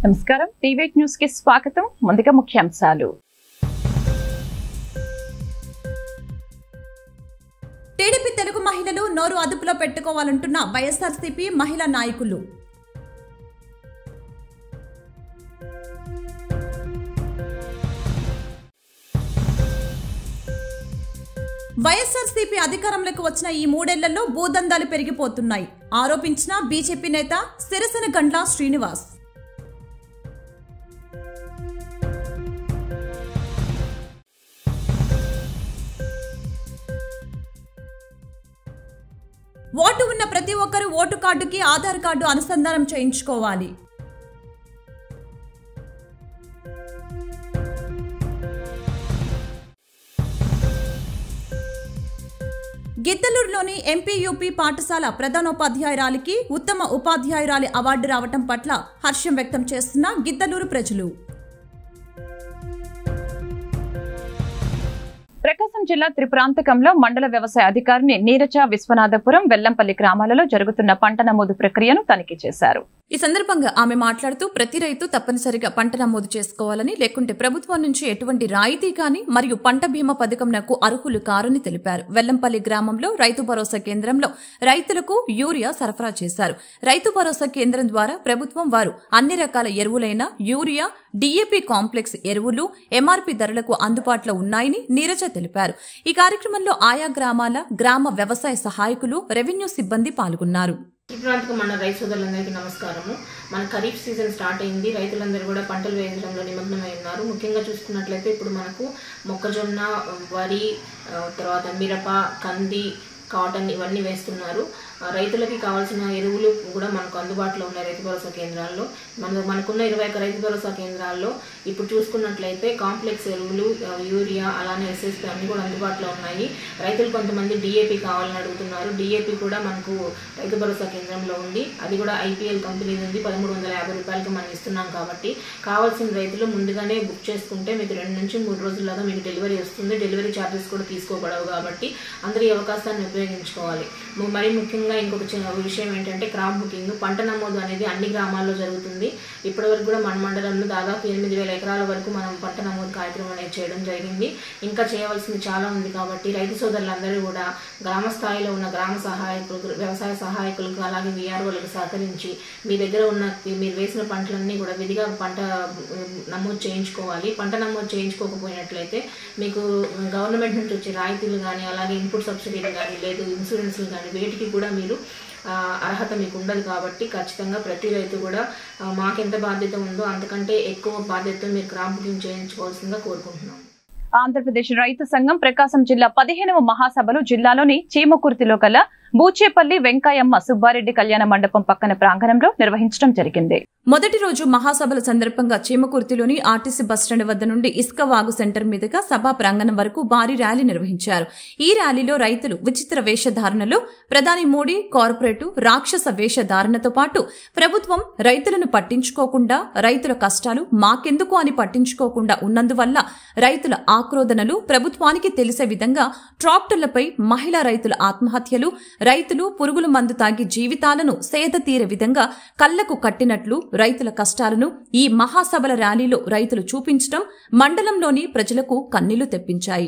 నమస్కారం TV news కి స్వాగతం ముందుగా ముఖ్యాంశాలు టీడీపీ తెలుగు మహిళలు నోరు అదుపులో పెట్టుకోవాలంటున్న వైఎస్ఆర్సీపీ మహిళా నాయకులు వైఎస్ఆర్సీపీ అధికారంలోకి వచ్చిన ఈ మూడేళ్లలో భూదందాలు పెరిగిపోతున్నాయి ఆరోపించిన బీజేపీ నేత సిరసన గండ్ల శ్రీనివాస్ ఓటు ఉన్న ప్రతి ఒక్కరూ ఓటు కార్డుకి ఆధార్ కార్డు అనుసంధానం చేయించుకోవాలి గిద్దలూరులోని ఎంపీయూపీ పాఠశాల ప్రధానోపాధ్యాయురాలికి ఉత్తమ ఉపాధ్యాయురాలి అవార్డు రావటం పట్ల హర్షం వ్యక్తం చేస్తున్న గిద్దలూరు ప్రజలు ప్రకాశం జిల్లా త్రిపురాంతకంలో మండల వ్యవసాయ అధికారిని నీరజ విశ్వనాథపురం వెల్లంపల్లి గ్రామాలలో జరుగుతున్న పంట నమోదు ప్రక్రియను తనిఖీ చేశారు ఈ సందర్భంగా ఆమె మాట్లాడుతూ ప్రతి రైతు తప్పనిసరిగా పంట నమోదు చేసుకోవాలని లేకుంటే ప్రభుత్వం నుంచి ఎటువంటి రాయితీ కానీ మరియు పంట బీమా పథకంనకు అర్హులు కారని తెలిపారు వెల్లంపల్లి గ్రామంలో రైతు భరోసా కేంద్రంలో రైతులకు యూరియా సరఫరా చేశారు రైతు భరోసా కేంద్రం ద్వారా ప్రభుత్వం వారు అన్ని రకాల ఎరువులైన యూరియా డీఏపీ కాంప్లెక్స్ ఎరువులు ఎంఆర్పీ ధరలకు అందుబాటులో ఉన్నాయని నీరజ తెలిపారు ఈ కార్యక్రమంలో ఆయా గ్రామాల గ్రామ వ్యవసాయ సహాయకులు రెవెన్యూ సిబ్బంది పాల్గొన్నారు త్రిపురాంతకం మన రైతు సోదరులందరికీ నమస్కారము మన ఖరీఫ్ సీజన్ స్టార్ట్ అయింది రైతులందరూ కూడా పంటలు వేయించడంలో నిమగ్నమై ఉన్నారు ముఖ్యంగా చూసుకున్నట్లయితే ఇప్పుడు మనకు మొక్కజొన్న వరి ఆ, తర్వాత మిరప కంది కాటన్ ఇవన్నీ వేస్తున్నారు ఆ, రైతులకి కావాల్సిన ఎరువులు కూడా మనకు అందుబాటులో ఉన్నాయి రైతు భరోసా కేంద్రాల్లో మన మనకున్న ఇరవై ఒక్క రైతు భరోసా కేంద్రాల్లో ఇప్పుడు చూసుకున్నట్లయితే కాంప్లెక్స్ ఎరువులు ఆ, యూరియా అలానే ఎస్ఎస్పి అన్ని కూడా అందుబాటులో ఉన్నాయి రైతులు కొంతమంది డిఏపి కావాలని అడుగుతున్నారు డిఏపి కూడా మనకు రైతు భరోసా కేంద్రంలో ఉంది అది కూడా ఐపీఎల్ కంపెనీ ఉంది పదమూడు వందల యాభై రూపాయలకి మనం ఇస్తున్నాం కాబట్టి కావాల్సిన రైతులు ముందుగానే బుక్ చేసుకుంటే మీకు రెండు నుంచి మూడు రోజుల్లోగా మీకు డెలివరీ వస్తుంది డెలివరీ ఛార్జెస్ కూడా తీసుకోబడవు కాబట్టి అందరూ ఈ అవకాశాన్ని ఉపయోగించుకోవాలి ము- మరీ ముఖ్యంగా ఇంకొక చిన్న విషయం ఏంటంటే క్రాప్ బుకింగ్ పంట నమోదు అనేది అన్ని గ్రామాల్లో జరుగుతుంది ఇప్పటివరకు కూడా మన మండలంలో దాదాపు ఎనిమిది వేల ఎకరాల వరకు మనం పంట నమోదు కార్యక్రమం అనేది చేయడం జరిగింది ఇంకా చేయవలసింది చాలా ఉంది కాబట్టి రైతు సోదరులందరూ కూడా గ్రామ స్థాయిలో ఉన్న గ్రామ సహాయకులు వ్యవసాయ సహాయకులకు అలాగే విఆర్ఓలకు సహకరించి మీ దగ్గర ఉన్న మీరు వేసిన పంటలన్నీ కూడా విధిగా పంట ఉమ్, నమోదు చేయించుకోవాలి పంట నమోదు చేయించుకోకపోయినట్లయితే మీకు గవర్నమెంట్ నుంచి వచ్చే రాయితీలు కానీ అలాగే ఇన్పుట్ సబ్సిడీలు కానీ లేదు ఇన్సూరెన్స్లు కానీ వేటికి కూడా మీరు ఆ, అర్హత మీకు ఉండదు కాబట్టి ఖచ్చితంగా ప్రతి రైతు కూడా ఆ, మాకెంత బాధ్యత ఉందో అంతకంటే ఎక్కువ బాధ్యతతో మీరు క్రాప్ బుకింగ్ చేయించుకోవాల్సిందిగా కోరుకుంటున్నాం ఆంధ్రప్రదేశ్ రైతు సంఘం ప్రకాశం జిల్లా పదిహేనవ మహాసభలు జిల్లాలోని చీమకుర్తిలో గల బూచేపల్లి వెంకాయమ్మ సుబ్బారెడ్డి కళ్యాణ మండపం పక్కన ప్రాంగణంలో నిర్వహించడం జరిగింది మొదటి రోజు మహాసభల సందర్భంగా చీమకుర్తిలోని ఆర్టీసీ బస్టాండ్ వద్ద నుండి ఇసుక వాగు సెంటర్ మీదుగా సభా ప్రాంగణం వరకు భారీ ర్యాలీ నిర్వహించారు ఈ ర్యాలీలో రైతులు విచిత్ర వేషధారణలో ప్రధాని మోడీ కార్పొరేటు రాక్షస వేషధారణతో పాటు ప్రభుత్వం రైతులను పట్టించుకోకుండా రైతుల కష్టాలు మాకెందుకు అని పట్టించుకోకుండా ఉన్నందువల్ల రైతుల ఆక్రోదనలు ప్రభుత్వానికి తెలిసే విధంగా ట్రాక్టర్లపై మహిళా రైతుల ఆత్మహత్యలు రైతులు పురుగుల మందు తాగి జీవితాలను సేద తీరే విధంగా కళ్లకు కట్టినట్లు రైతుల కష్టాలను ఈ మహాసభల ర్యాలీలో రైతులు చూపించడం మండలంలోని ప్రజలకు కన్నీళ్లు తెప్పించాయి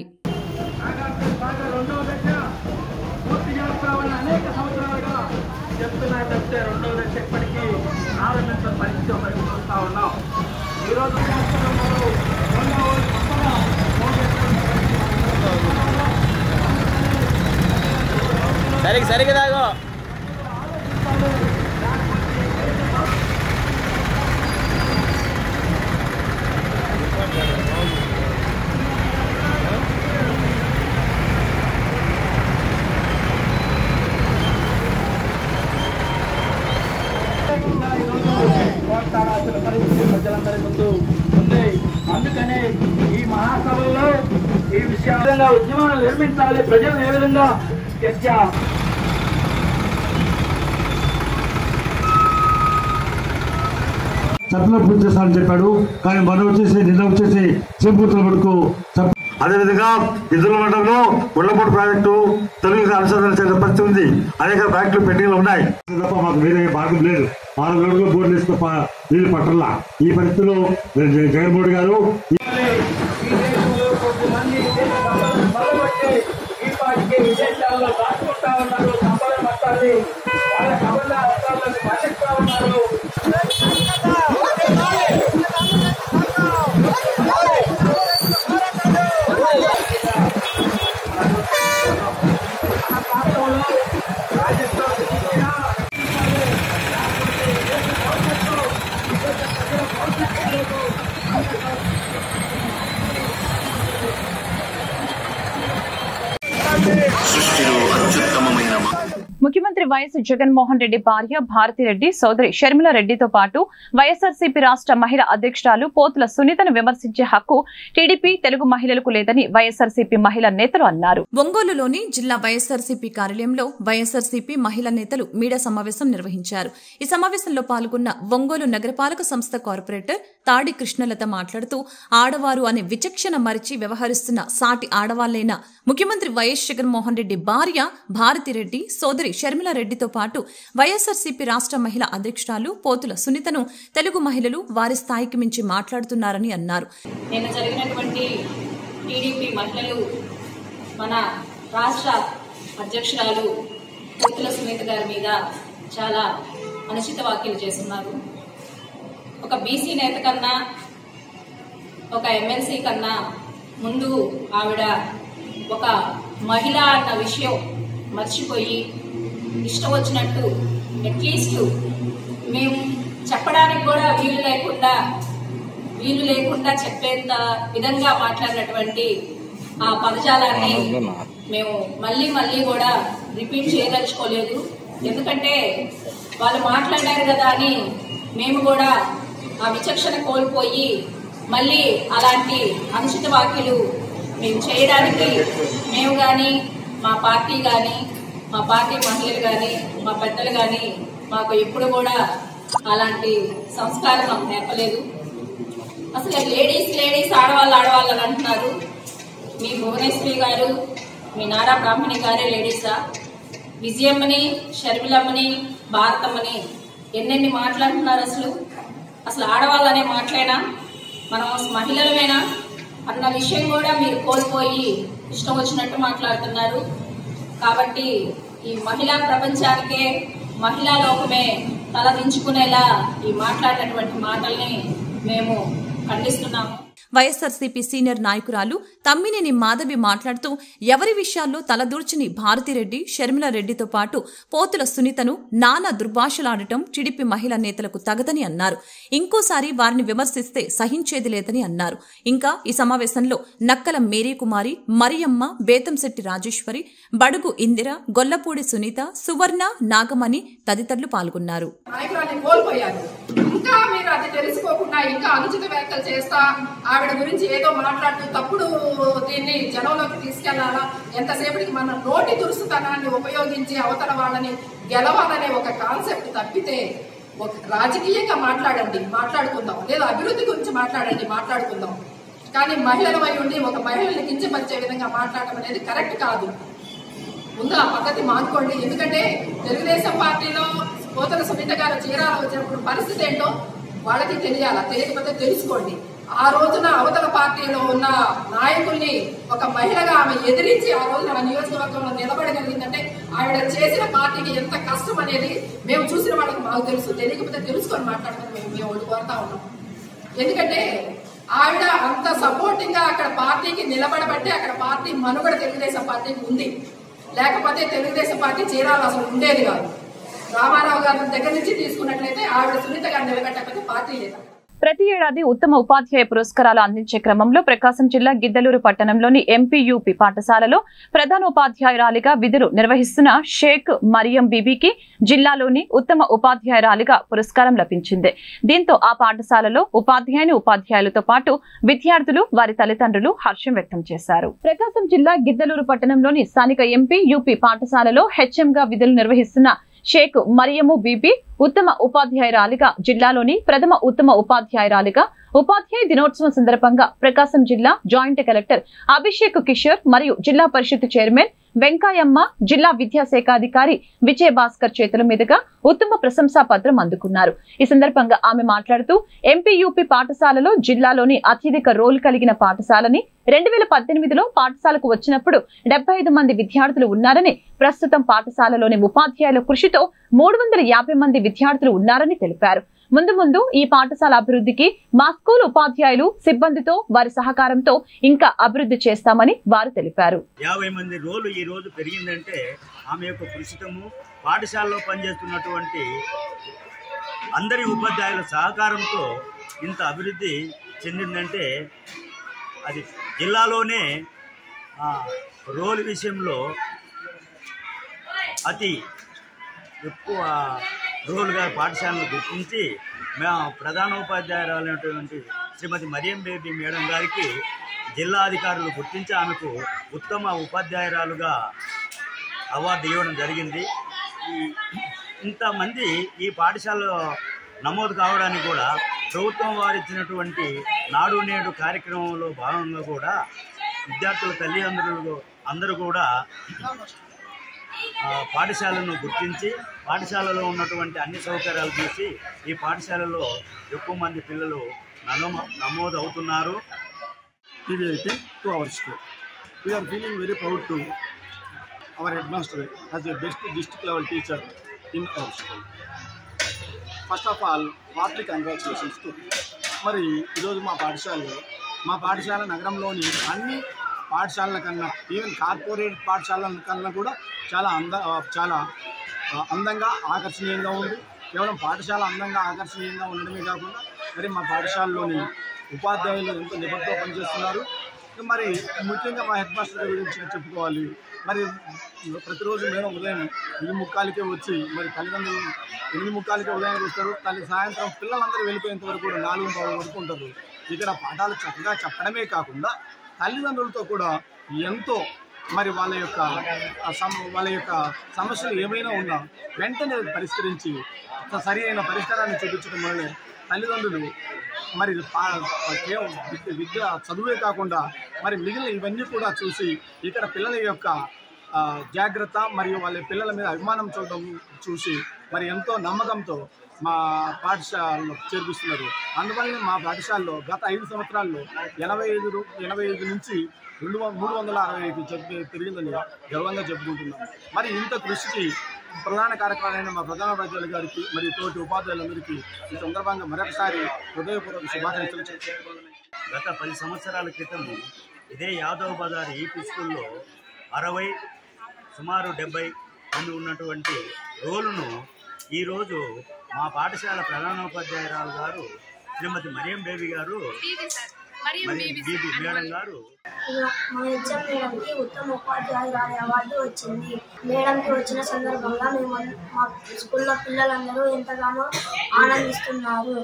రెండవ దశ పూర్తి చేస్తామని అనేక సంవత్సరాలుగా చెప్తున్నా చెప్తే రెండవ దశ ఇప్పటికీ ప్రారంభించిన పరిస్థితి ఒకటి చూస్తా ఉన్నాం ఈరోజు చేస్తున్నారు రెండవ కొత్తగా సరిగ్గా సరిగ్గా తాగో కోట్లాడాల్సిన పరిస్థితి ప్రజలందరి ముందు ఉంది అందుకనే ఈ మహాసభలో ఈ విషయంగా ఉద్యమాలు నిర్మించాలి ప్రజలు ఏ విధంగా చర్చ చట్టంలో పూర్తి చేస్తానని చెప్పాడు కానీ మనం వచ్చేసి నిన్న వచ్చేసి చేపూతుల వరకు చట్ట అదేవిధంగా ఇతరుల మండలంలో ఉళ్ళపూడి ప్రాజెక్టు తెలుగు అనుసంధానం చేసిన పరిస్థితి ఉంది అనేక ప్రాజెక్టులు పెండింగ్ లో ఉన్నాయి తప్ప మాకు వేరే మార్గం లేదు నాలుగు రోజులు బోర్డు వేసి తప్ప నీళ్లు పట్టల్లా ఈ పరిస్థితిలో జగ- జగన్మోహన్ గారు ఈ దేశంలో కొద్దిమంది దేశ సంపదను బలపట్టి ఈ పాటికి విదేశాల్లో దాచుకుంటా ఉన్నారు సంపద మొత్తాన్ని వాళ్ళ కబల అర్థాలకు మళ్ళిస్తా ఉన్నారు ముఖ్యమంత్రి వైఎస్ జగన్మోహన్ రెడ్డి భార్య భారతిరెడ్డి సోదరి షర్మిల రెడ్డితో పాటు వైఎస్ఆర్సీపీ రాష్ట్ర మహిళా అధ్యక్షురాలు పోతుల సునీతను విమర్శించే హక్కు టీడీపీ తెలుగు మహిళలకు లేదని వైఎస్ఆర్సీపీ మహిళా నేతలు అన్నారు ఒంగోలులోని జిల్లా వైఎస్ఆర్సీపీ కార్యాలయంలో వైఎస్ఆర్సీపీ మహిళా నేతలు మీడియా సమావేశం నిర్వహించారు ఈ సమావేశంలో పాల్గొన్న ఒంగోలు నగరపాలక సంస్థ కార్పొరేటర్ తాడి కృష్ణలత మాట్లాడుతూ ఆడవారు అనే విచక్షణ మరిచి వ్యవహరిస్తున్న సాటి ఆడవాళ్లైన ముఖ్యమంత్రి వైఎస్ జగన్మోహన్ రెడ్డి భార్య భారతిరెడ్డి సోదరి షర్మిల రెడ్డితో పాటు వైఎస్ఆర్సీపీ రాష్ట్ర మహిళా అధ్యక్షురాలు పోతుల సునీతను తెలుగు మహిళలు వారి స్థాయికి మించి మాట్లాడుతున్నారని అన్నారు నిన్న జరిగినటువంటి టీడీపీ మహిళలు మన రాష్ట్ర అధ్యక్షురాలు పుత్తుల సునీత గారి మీద చాలా అనుచిత వ్యాఖ్యలు చేస్తున్నారు ఒక బీసీ నేత కన్నా ఒక ఎమ్మెల్సీ కన్నా ముందు ఆవిడ ఒక మహిళ అన్న విషయం మర్చిపోయి ఇష్టం వచ్చినట్టు అట్లీస్ట్ మేము చెప్పడానికి కూడా వీలు లేకుండా వీలు లేకుండా చెప్పేంత విధంగా మాట్లాడినటువంటి ఆ పదజాలాన్ని మేము మళ్ళీ మళ్ళీ కూడా రిపీట్ చేయదలుచుకోలేదు ఎందుకంటే వాళ్ళు మాట్లాడారు కదా అని మేము కూడా ఆ విచక్షణ కోల్పోయి మళ్ళీ అలాంటి అనుచిత వ్యాఖ్యలు మేము చేయడానికి మేము కానీ మా పార్టీ కానీ మా పార్టీ మహిళలు కానీ మా పెద్దలు కానీ మాకు ఎప్పుడు కూడా అలాంటి సంస్కారం మాకు నేర్పలేదు అసలు లేడీస్ లేడీస్ ఆడవాళ్ళు ఆడవాళ్ళు అని అంటున్నారు మీ భువనేశ్వరి గారు మీ నారా బ్రాహ్మణి గారే లేడీసా విజయమ్మని షర్మిలమ్మని భారతమ్మని ఎన్నెన్ని మాట్లాడుతున్నారు అసలు అసలు ఆడవాళ్ళు అనే మాటలేనా మనం మహిళలమేనా అన్న విషయం కూడా మీరు కోల్పోయి ఇష్టం వచ్చినట్టు మాట్లాడుతున్నారు కాబట్టి ఈ మహిళా ప్రపంచానికే మహిళా లోకమే తలదించుకునేలా ఈ మాట్లాడినటువంటి మాటల్ని మేము ఖండిస్తున్నాము వైఎస్ఆర్సీపీ సీనియర్ నాయకురాలు తమ్మినేని మాధవి మాట్లాడుతూ ఎవరి విషయాల్లో తలదూర్చని భారతిరెడ్డి షర్మిల రెడ్డితో పాటు పోతుల సునీతను నానా దుర్భాషలాడటం టీడీపీ మహిళా నేతలకు తగదని అన్నారు ఇంకోసారి వారిని విమర్శిస్తే సహించేది లేదని అన్నారు ఇంకా ఈ సమావేశంలో నక్కల మేరీ కుమారి మరియమ్మ బేతంశెట్టి రాజేశ్వరి బడుగు ఇందిర గొల్లపూడి సునీత సువర్ణ నాగమణి తదితరులు పాల్గొన్నారు నాయకురాన్ని కోల్పోయారు ఇంకా మీరు అది తెలుసుకోకుండా ఇంకా అనుచిత వ్యాఖ్యలు చేస్తా ఆవిడ గురించి ఏదో మాట్లాడుతూ తప్పుడు దీన్ని జనంలోకి తీసుకెళ్లాలా ఎంతసేపటికి మన నోటి దురుసుతనాన్ని ఉపయోగించి అవతల వాళ్ళని గెలవాలనే ఒక కాన్సెప్ట్ తప్పితే ఒక రాజకీయంగా మాట్లాడండి మాట్లాడుకుందాం లేదా అభివృద్ధి గురించి మాట్లాడండి మాట్లాడుకుందాం కానీ మహిళలమై ఉండి ఒక మహిళల్ని కించపరిచే విధంగా మాట్లాడటం అనేది కరెక్ట్ కాదు ముందు ఆ పద్ధతి మార్చుకోండి ఎందుకంటే తెలుగుదేశం పార్టీలో కోతల సునీత గారు చీరాల వచ్చినప్పుడు పరిస్థితి ఏంటో వాళ్ళకి తెలియాలా తెలియకపోతే తెలుసుకోండి ఆ రోజున అవతల పార్టీలో ఉన్న నాయకుల్ని ఒక మహిళగా ఆమె ఎదిరించి ఆ రోజున ఆ నియోజకవర్గంలో నిలబడగలిగిందంటే ఆవిడ చేసిన పార్టీకి ఎంత కష్టం అనేది మేము చూసిన వాళ్ళకి మాకు తెలుసు తెలియకపోతే తెలుసుకొని మాట్లాడమని మేము మేము ఒకటి కోరుతా ఉన్నాం ఎందుకంటే ఆవిడ అంత సపోర్టింగ్ గా అక్కడ పార్టీకి నిలబడబట్టే అక్కడ పార్టీ మనుగడ తెలుగుదేశం పార్టీకి ఉంది లేకపోతే తెలుగుదేశం పార్టీ చీరాలు అసలు ఉండేది కాదు రామారావు గారి దగ్గర నుంచి తీసుకున్నట్లయితే ఆవిడ సునీత గారు నిలబెట్టకపోతే పార్టీ లేదా ప్రతి ఏడాది ఉత్తమ ఉపాధ్యాయ పురస్కారాలు అందించే క్రమంలో ప్రకాశం జిల్లా గిద్దలూరు పట్టణంలోని ఎంపీయూపీ పాఠశాలలో ప్రధానోపాధ్యాయురాలిగా విధులు నిర్వహిస్తున్న షేక్ మరియం బీబీకి జిల్లాలోని ఉత్తమ ఉపాధ్యాయురాలిగా పురస్కారం లభించింది దీంతో ఆ పాఠశాలలో ఉపాధ్యాయుని ఉపాధ్యాయులతో పాటు విద్యార్థులు వారి తల్లిదండ్రులు హర్షం వ్యక్తం చేశారు ప్రకాశం జిల్లా గిద్దలూరు పట్టణంలోని స్థానిక ఎంపీ యూపీ పాఠశాలలో హెచ్ఎం గా విధులు నిర్వహిస్తున్న షేక్ మరియము బీబీ ఉత్తమ ఉపాధ్యాయురాలిగా జిల్లాలోని ప్రథమ ఉత్తమ ఉపాధ్యాయురాలిగా ఉపాధ్యాయ దినోత్సవం సందర్భంగా ప్రకాశం జిల్లా జాయింట్ కలెక్టర్ అభిషేక్ కిషోర్ మరియు జిల్లా పరిషత్ చైర్మన్ వెంకాయమ్మ జిల్లా విద్యాశాఖ అధికారి విజయ భాస్కర్ చేతుల మీదుగా ఉత్తమ ప్రశంసా పత్రం అందుకున్నారు ఈ సందర్భంగా ఆమె మాట్లాడుతూ ఎంపీయూపీ పాఠశాలలో జిల్లాలోని అత్యధిక రోల్ కలిగిన పాఠశాలని రెండు వేల పద్దెనిమిదిలో పాఠశాలకు వచ్చినప్పుడు డెబ్బై ఐదు మంది విద్యార్థులు ఉన్నారని ప్రస్తుతం పాఠశాలలోని ఉపాధ్యాయుల కృషితో మూడు వందల యాభై మంది విద్యార్థులు ఉన్నారని తెలిపారు ముందు ముందు ఈ పాఠశాల అభివృద్ధికి మా స్కూల్ ఉపాధ్యాయులు సిబ్బందితో వారి సహకారంతో ఇంకా అభివృద్ధి చేస్తామని వారు తెలిపారు యాభై మంది రోలు ఈ రోజు పెరిగిందంటే ఆమె యొక్క కృషితము పాఠశాలలో పనిచేస్తున్నటువంటి అందరి ఉపాధ్యాయుల సహకారంతో ఇంత అభివృద్ధి చెందిందంటే అది జిల్లాలోనే ఆ, రోల్ విషయంలో అతి ఎక్కువ రోల్గా పాఠశాలను గుర్తించి మా ప్రధానోపాధ్యాయురాలైనటువంటి శ్రీమతి మరియం బేబీ మేడం గారికి జిల్లా అధికారులు గుర్తించి ఆమెకు ఉత్తమ ఉపాధ్యాయురాలుగా అవార్డు ఇవ్వడం జరిగింది ఈ ఇంతమంది ఈ పాఠశాలలో నమోదు కావడానికి కూడా ప్రభుత్వం వారు ఇచ్చినటువంటి నాడు నేడు కార్యక్రమంలో భాగంగా కూడా విద్యార్థుల తల్లిదండ్రులు అందరూ కూడా ఆ, పాఠశాలను గుర్తించి పాఠశాలలో ఉన్నటువంటి అన్ని సౌకర్యాలు చూసి ఈ పాఠశాలలో ఎక్కువ మంది పిల్లలు నమో నమోదు అవుతున్నారు PVIT to our school. We are feeling very proud to our headmaster as a best district level teacher in our school. First of all heartly congratulations to మరి ఈరోజు మా పాఠశాలలో మా పాఠశాల నగరంలోని అన్ని పాఠశాలల కన్నా ఈవెన్ కార్పొరేట్ పాఠశాలల కన్నా కూడా చాలా అంద చాలా ఆ, అందంగా ఆకర్షణీయంగా ఉంది కేవలం పాఠశాల అందంగా ఆకర్షణీయంగా ఉండడమే కాకుండా మరి మా పాఠశాలలోని ఉపాధ్యాయులు ఎంతో నిబద్ధతో పనిచేస్తున్నారు మరి ముఖ్యంగా మా హెడ్ మాస్టర్ గారి గురించి చెప్పుకోవాలి మరి ప్రతిరోజు మేము ఉదయం ఎనిమిది ముక్కాలకే వచ్చి మరి తల్లిదండ్రులు ఎనిమిది ముక్కాలకే ఉదయం వస్తారు తల్లి సాయంత్రం పిల్లలందరూ వెళ్ళిపోయేంత వరకు కూడా నాలుగు పావు వరకు ఉంటారు ఇక్కడ పాఠాలు చక్కగా చెప్పడమే కాకుండా తల్లిదండ్రులతో కూడా ఎంతో మరి వాళ్ళ యొక్క ఆ సమ- వాళ్ళ యొక్క సమస్యలు ఏమైనా ఉన్నా వెంటనే పరిష్కరించి ఒక సరి అయిన పరిష్కారాన్ని చూపించడం వల్లనే తల్లిదండ్రులు మరి పా- కేవలం విద్య విద్య చదువే కాకుండా మరి మిగిలిన ఇవన్నీ కూడా చూసి ఇక్కడ పిల్లల యొక్క ఆ, జాగ్రత్త మరియు వాళ్ళ పిల్లల మీద అభిమానం చూడడం చూసి మరి ఎంతో నమ్మకంతో మా పాఠశాలలో చేర్పిస్తున్నారు అందువల్లనే మా పాఠశాలలో గత ఐదు సంవత్సరాల్లో ఎనభై ఐదు రు- ఎనభై ఐదు నుంచి రెండు వం- మూడు వందల అరవై ఐదు చెప్పి పెరిగిందని గర్వంగా చెప్పుకుంటున్నాం మరి ఇంత కృషికి ప్రధాన కార్యక్రమాలైన మా ప్రధాన రాజ్యాల గారికి మరియు తోటి ఉపాధ్యాయులందరికీ ఈ సందర్భంగా మరొకసారి హృదయపూర్వక శుభాకాంక్షలు చేసుకోవాలని గత పది సంవత్సరాల క్రితం ఇదే యాదవ్ బజార్ ఈపీ స్కూల్లో అరవై సుమారు డెబ్బై మంది ఉన్నటువంటి రోలును ఈరోజు మా పాఠశాల ప్రధానోపాధ్యాయురాలు గారు శ్రీమతి మరియం బేబీ గారు మరి బీబీ మేడం గారు మా హెచ్ఎం మేడంకి ఉత్తమ ఉపాధ్యాయురాలి అవార్డు వచ్చింది మేడంకి వచ్చిన సందర్భంగా మేము అన్- మా స్కూల్లో పిల్లలందరూ ఎంతగానో ఆనందిస్తున్నారు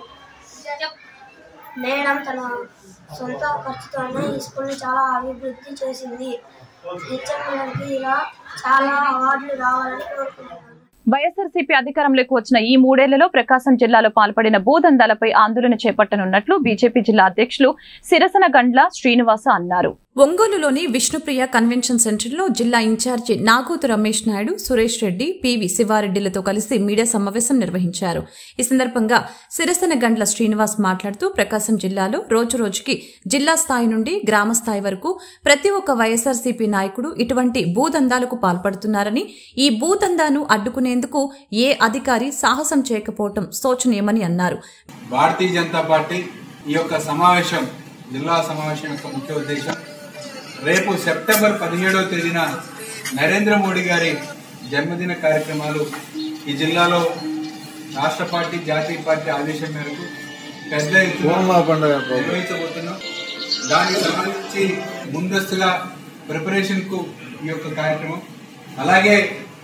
మేడం తన సొంత ఖర్చుతోనే ఈ స్కూల్ని చాలా అభివృద్ధి చేసింది హెచ్ఎం మేడంకి ఇలా చాలా అవార్డులు రావాలని కోరుకుంటున్నాను వైఎస్ఆర్సీపీ అధికారంలోకి వచ్చిన ఈ మూడేళ్లలో ప్రకాశం జిల్లాలో పాల్పడిన భూదందాలపై ఆందోళన చేపట్టనున్నట్లు బీజేపీ జిల్లా అధ్యక్షులు సిరసన గండ్ల శ్రీనివాస అన్నారు ఒంగోలులోని విష్ణుప్రియ కన్వెన్షన్ సెంటర్లో జిల్లా ఇన్ఛార్జి నాగోతు రమేష్ నాయుడు సురేష్ రెడ్డి పివి శివారెడ్డిలతో కలిసి మీడియా సమావేశం నిర్వహించారు ఈ సందర్భంగా సిరసన గండ్ల శ్రీనివాస్ మాట్లాడుతూ ప్రకాశం జిల్లాలో రోజు రోజుకి జిల్లా స్థాయి నుండి గ్రామ స్థాయి వరకు ప్రతి ఒక్క వైఎస్ఆర్సీపీ నాయకుడు ఇటువంటి భూదందాలకు పాల్పడుతున్నారని ఈ భూదందాను అడ్డుకునేందుకు ఏ అధికారి సాహసం చేయకపోవటం శోచనీయమని అన్నారు భారతీయ జనతా పార్టీ ఈ యొక్క సమావేశం జిల్లా సమావేశం యొక్క ముఖ్య ఉద్దేశం రేపు సెప్టెంబర్ పదిహేడవ తేదీన నరేంద్ర మోడీ గారి జన్మదిన కార్యక్రమాలు ఈ జిల్లాలో రాష్ట్ర పార్టీ జాతీయ పార్టీ ఆదేశం మేరకు పెద్ద ఎత్తున నిర్వహించబోతున్నాం దానికి సంబంధించి ముందస్తుగా ప్రిపరేషన్ కు ఈ యొక్క కార్యక్రమం అలాగే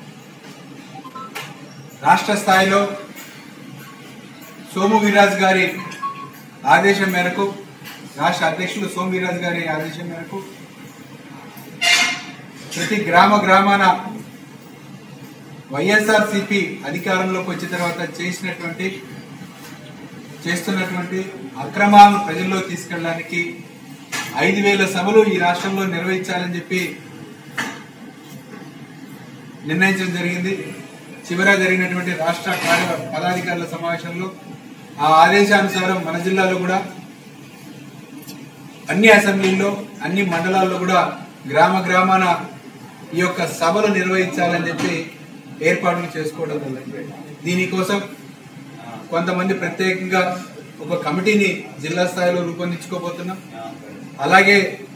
రాష్ట్ర స్థాయిలో సోము వీరాజ్ గారి ఆదేశం మేరకు రాష్ట్ర అధ్యక్షులు సోము వీరాజ్ గారి ఆదేశం మేరకు ప్రతి గ్రామ గ్రామాన వైఎస్ఆర్సిపి అధికారంలోకి వచ్చిన తర్వాత చేసినటువంటి చేస్తున్నటువంటి అక్రమాలను ప్రజల్లో తీసుకెళ్ళడానికి ఐదు వేల సభలు ఈ రాష్ట్రంలో నిర్వహించాలని చెప్పి నిర్ణయించడం జరిగింది చివర జరిగినటువంటి రాష్ట్ర కార్య పదాధికారుల సమావేశంలో ఆ ఆదేశానుసారం మన జిల్లాలో కూడా అన్ని అసెంబ్లీల్లో అన్ని మండలాల్లో కూడా గ్రామ గ్రామాన ఈ యొక్క సభలు నిర్వహించాలని చెప్పి ఏర్పాట్లు చేసుకోవడం జరిగింది దీనికోసం కొంతమంది ప్రత్యేకంగా ఒక కమిటీని జిల్లా స్థాయిలో రూపొందించుకోబోతున్నాం అలాగే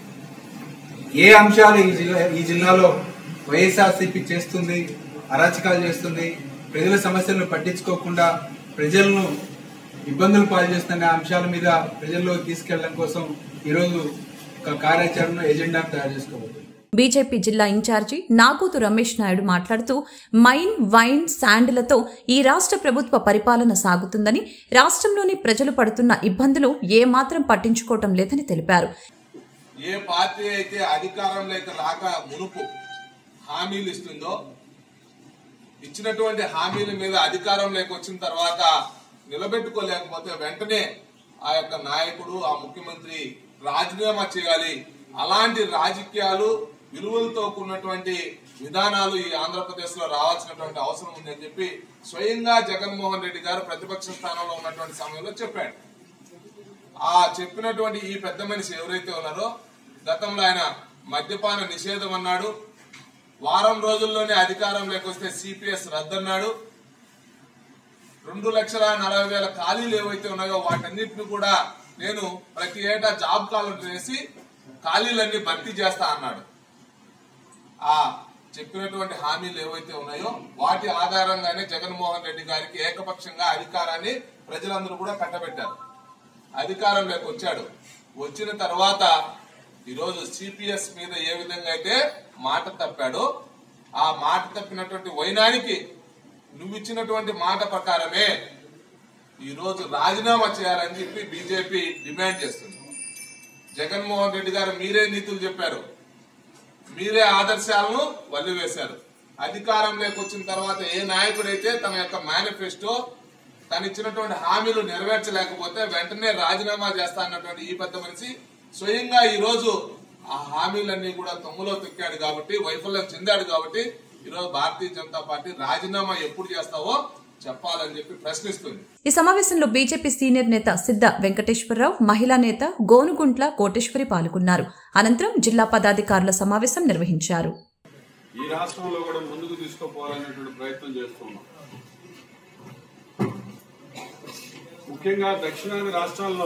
ఏ అంశాలు ఈ జిల్లా ఈ జిల్లాలో వైఎస్ఆర్సీపీ చేస్తుంది అరాచకాలు చేస్తుంది ప్రజల సమస్యలను పట్టించుకోకుండా ప్రజలను ఇబ్బందులు పాలు చేస్తున్న అంశాల మీద ప్రజల్లో తీసుకెళ్లడం కోసం ఈరోజు ఒక కార్యాచరణ ఎజెండాను తయారు చేసుకోబోతున్నాం బీజేపీ జిల్లా ఇన్ఛార్జి నాగూతు రమేష్ నాయుడు మాట్లాడుతూ మైన్ వైన్ శాండ్లతో ఈ రాష్ట్ర ప్రభుత్వ పరిపాలన సాగుతుందని రాష్ట్రంలోని ప్రజలు పడుతున్న ఇబ్బందులు ఏమాత్రం పట్టించుకోవటం లేదని తెలిపారు ఏ పార్టీ అయితే అధికారంలోకి రాక మునుపు హామీలు ఇస్తుందో ఇచ్చినటువంటి హామీల మీద అధికారంలోకి వచ్చిన తర్వాత నిలబెట్టుకోలేకపోతే వెంటనే ఆ యొక్క నాయకుడు ఆ ముఖ్యమంత్రి రాజీనామా చేయాలి అలాంటి రాజకీయాలు విలువలతో కూడినటువంటి విధానాలు ఈ ఆంధ్రప్రదేశ్ లో రావాల్సినటువంటి అవసరం ఉందని చెప్పి స్వయంగా జగన్మోహన్ రెడ్డి గారు ప్రతిపక్ష స్థానంలో ఉన్నటువంటి సమయంలో చెప్పాడు ఆ చెప్పినటువంటి ఈ పెద్ద మనిషి ఎవరైతే ఉన్నారో గతంలో ఆయన మద్యపాన నిషేధం అన్నాడు వారం రోజుల్లోనే అధికారంలోకి వస్తే సిపిఎస్ రద్దన్నాడు రెండు లక్షల నలభై వేల ఖాళీలు ఏవైతే ఉన్నాయో వాటన్నిటిని కూడా నేను ప్రతి ఏటా జాబ్ కాలర్ వేసి ఖాళీలన్నీ భర్తీ చేస్తా అన్నాడు ఆ చెప్పినటువంటి హామీలు ఏవైతే ఉన్నాయో వాటి ఆధారంగానే జగన్మోహన్ రెడ్డి గారికి ఏకపక్షంగా అధికారాన్ని ప్రజలందరూ కూడా కట్టబెట్టారు అధికారంలోకి వచ్చాడు వచ్చిన తర్వాత ఈరోజు సిపిఎస్ మీద ఏ విధంగా అయితే మాట తప్పాడో ఆ మాట తప్పినటువంటి వైనానికి నువ్వు ఇచ్చినటువంటి మాట ప్రకారమే ఈ రోజు రాజీనామా చేయాలని చెప్పి బీజేపీ డిమాండ్ చేస్తుంది జగన్మోహన్ రెడ్డి గారు మీరే నీతులు చెప్పారు మీరే ఆదర్శాలను వల్లివేశారు అధికారంలోకి వచ్చిన తర్వాత ఏ నాయకుడైతే తన యొక్క మేనిఫెస్టో తను ఇచ్చినటువంటి హామీలు నెరవేర్చలేకపోతే వెంటనే రాజీనామా చేస్తా అన్నటువంటి ఈ పెద్ద మనిషి స్వయంగా ఈ రోజు ఆ హామీలన్నీ కూడా తొమ్ములో తొక్కాడు కాబట్టి వైఫల్యం చెందాడు కాబట్టి ఈరోజు భారతీయ జనతా పార్టీ రాజీనామా ఎప్పుడు చేస్తావో చెప్పాలని చెప్పి ప్రశ్నిస్తుంది ఈ సమావేశంలో బీజేపీ సీనియర్ నేత సిద్ధ వెంకటేశ్వరరావు మహిళా నేత గోనుగుంట్ల కోటేశ్వరి పాల్గొన్నారు అనంతరం జిల్లా పదాధికారుల సమావేశం నిర్వహించారు ఈ రాష్ట్రంలో కూడా ముందుకు తీసుకుపోవాలనేటువంటి ప్రయత్నం చేస్తున్నాం ముఖ్యంగా దక్షిణాది రాష్ట్రాల్లో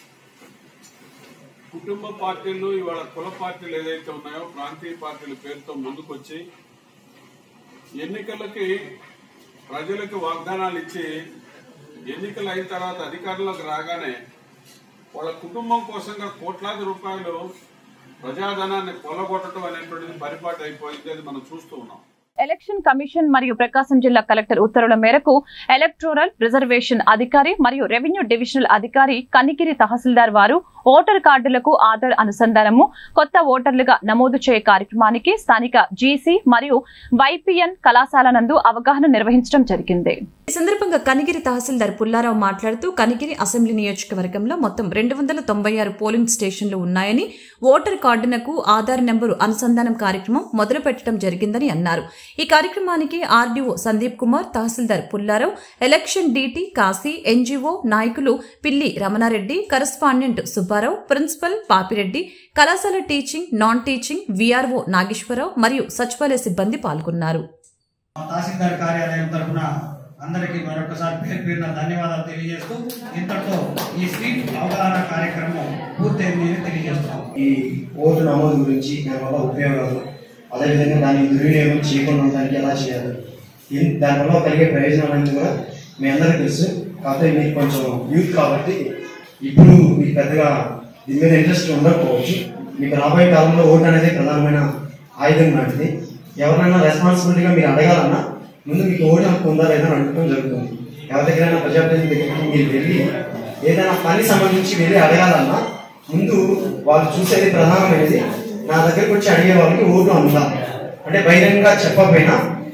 కుటుంబ పార్టీలు ఇవాళ కుల పార్టీలు ఏదైతే ఉన్నాయో ప్రాంతీయ పార్టీల పేరుతో ముందుకొచ్చి ఎన్నికలకి ప్రజలకు వాగ్దానాలు ఇచ్చి ఎన్నికలు అయిన తర్వాత అధికారంలోకి రాగానే వాళ్ళ కుటుంబం కోసంగా కోట్లాది రూపాయలు ప్రజాధనాన్ని కొల్లగొట్టడం అనేటువంటిది పరిపాటి అయిపోయింది అది మనం చూస్తూ ఉన్నాం ఎలక్షన్ కమిషన్ మరియు ప్రకాశం జిల్లా కలెక్టర్ ఉత్తర్వుల మేరకు ఎలక్టోరల్ రిజర్వేషన్ అధికారి మరియు రెవెన్యూ డివిజనల్ అధికారి కనిగిరి తహసీల్దార్ వారు ఓటర్ కార్డులకు ఆధార్ అనుసంధానము కొత్త ఓటర్లుగా నమోదు చేయ కార్యక్రమానికి స్థానిక జీసీ మరియు వైపీఎన్ కళాశాల నందు అవగాహన నిర్వహించడం జరిగింది ఈ సందర్భంగా కనిగిరి తహసీల్దార్ పుల్లారావు మాట్లాడుతూ కనిగిరి అసెంబ్లీ నియోజకవర్గంలో మొత్తం రెండు వందల తొంభై ఆరు పోలింగ్ స్టేషన్లు ఉన్నాయని ఓటర్ కార్డునకు ఆధార్ నెంబరు అనుసంధానం కార్యక్రమం మొదలు పెట్టడం జరిగిందని అన్నారు ఈ కార్యక్రమానికి ఆర్డీఓ సందీప్ కుమార్ తహసీల్దార్ Pullarao election DT Kasi NGO నాయకులు పిల్లి రమణారెడ్డి కరస్పాండెంట్ సుబ్బారావు ప్రిన్సిపల్ పాపిరెడ్డి కళాశాల teaching non teaching VRO Nageswararao మరియు సచివాలయ సిబ్బంది పాల్గొన్నారు తహసీల్దార్ కార్యాలయం తరఫున అందరికీ మరొకసారి పేరు పేరున ధన్యవాదాలు తెలియజేస్తూ ఇంతటితో ఈ స్ట్రీట్ అవగాహన కార్యక్రమం పూర్తయింది అని తెలియజేస్తున్నాం ఈ ఓటు నమోదు గురించి దానివల్ల ఉపయోగాలు అదేవిధంగా దాన్ని దుర్వినియోగం చేయకుండా ఉండడానికి ఎలా చేయాలి ఇన్- దానివల్ల కలిగే ప్రయోజనాలన్నీ కూడా మీ అందరికీ తెలుసు కాకపోతే మీరు కొంచెం యూత్ కాబట్టి ఇప్పుడు మీకు పెద్దగా దీని మీద ఇంట్రెస్ట్ ఉండకపోవచ్చు మీకు రాబోయే కాలంలో ఓటు అనేది ప్రధానమైన ఆయుధం లాంటిది ఎవరినైనా రెస్పాన్సిబిలిటీగా మీరు అడగాలన్నా ముందు మీకు ఓటు హక్కు ఉందా లేదా అని అడగడం జరుగుతుంది ఎవరి దగ్గరైనా ప్రజాప్రతినిధి దగ్గరికి మీరు వెళ్ళి ఏదైనా పని సంబంధించి వెళ్ళి అడగాలన్నా ముందు వాళ్ళు చూసేది ప్రధానమైనది నా దగ్గరకు వచ్చి అడిగే వాళ్ళకి ఓటు ఉందా అంటే బహిరంగంగా చెప్పకపోయినా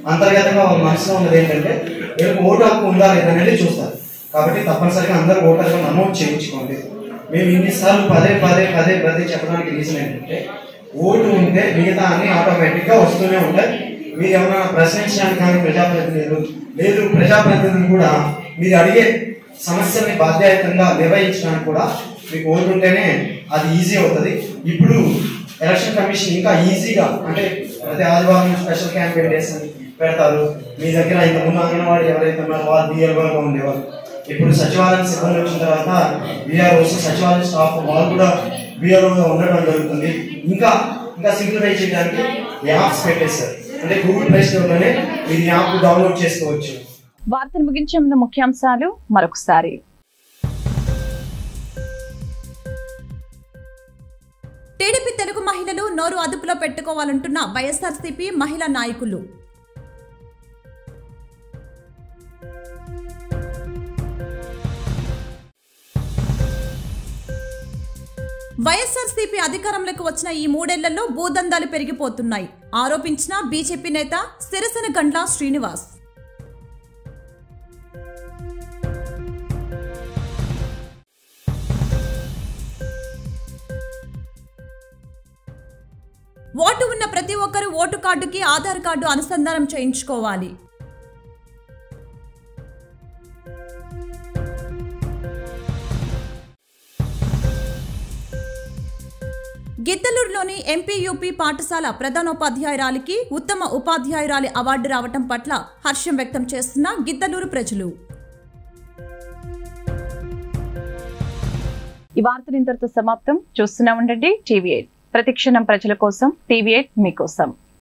అంతర్గతంగా వాళ్ళ మనసులో ఉన్నది ఏంటంటే వీళ్ళకి ఓటు హక్కు ఉందా లేదా అనేది చూస్తారు కాబట్టి తప్పనిసరిగా అందరూ ఓటర్గా నమోదు చేయించుకోండి మేము ఇన్నిసార్లు పదే పదే పదే పదే చెప్పడానికి రీజన్ ఏంటంటే ఓటు ఉంటే మిగతా అన్ని ఆటోమేటిక్గా వస్తూనే ఉంటాయి మీరు ఏమైనా ప్రశ్నించడానికి కానీ ప్రజాప్రతినిధులు లేదు ప్రజాప్రతినిధులు కూడా మీరు అడిగే సమస్యల్ని బాధ్యతంగా నిర్వహించడానికి కూడా మీకు ఓటు ఉంటేనే అది ఈజీ అవుతుంది ఇప్పుడు ఎలక్షన్ కమిషన్ ఇంకా ఈజీగా అంటే ప్రతి ఆదివారం స్పెషల్ క్యాంపెయిన్ డేస్ అని పెడతారు మీ దగ్గర ఇంత ముందు అంగన్వాడీ ఎవరైతే ఉన్నారో వాళ్ళు బిఎల్ఓగా ఉండేవారు ఇప్పుడు సచివాలయం సిబ్బంది వచ్చిన తర్వాత బీఆర్ఓస్ సచివాలయం స్టాఫ్ వాళ్ళు కూడా బీఆర్ఓగా ఉండడం జరుగుతుంది ఇంకా ఇంకా సింప్లిఫై చేయడానికి యాప్స్ పెట్టేశారు అంటే గూగుల్ ప్లే స్టోర్లోనే మీరు ఈ యాప్ డౌన్లోడ్ చేసుకోవచ్చు వార్తలు ముగించే ముందు ముఖ్యాంశాలు మరొకసారి టీడీపీ తెలుగు మహిళలు నోరు అదుపులో పెట్టుకోవాలంటున్న వైఎస్ఆర్సీపీ మహిళా నాయకులు వైఎస్ఆర్సీపీ అధికారంలోకి వచ్చిన ఈ మూడేళ్లలో భూదందాలు పెరిగిపోతున్నాయి ఆరోపించిన బీజేపీ నేత సిరసన గండ్ల శ్రీనివాస్ ఓటు ఉన్న ప్రతి ఒక్కరూ ఓటు కార్డుకి ఆధార్ కార్డు అనుసంధానం చేయించుకోవాలి గిద్దలూరులోని ఎంపీయూపీ పాఠశాల ప్రధానోపాధ్యాయురాలికి ఉత్తమ ఉపాధ్యాయురాలి అవార్డు రావటం పట్ల హర్షం వ్యక్తం చేస్తున్న గిద్దలూరు ప్రజలు ఈ వార్తలు ఇంతటితో సమాప్తం చూస్తూనే ఉండండి టీవీ ఎయిట్ ప్రతిక్షణం ప్రజల కోసం టీవీ ఎయిట్ మీకోసం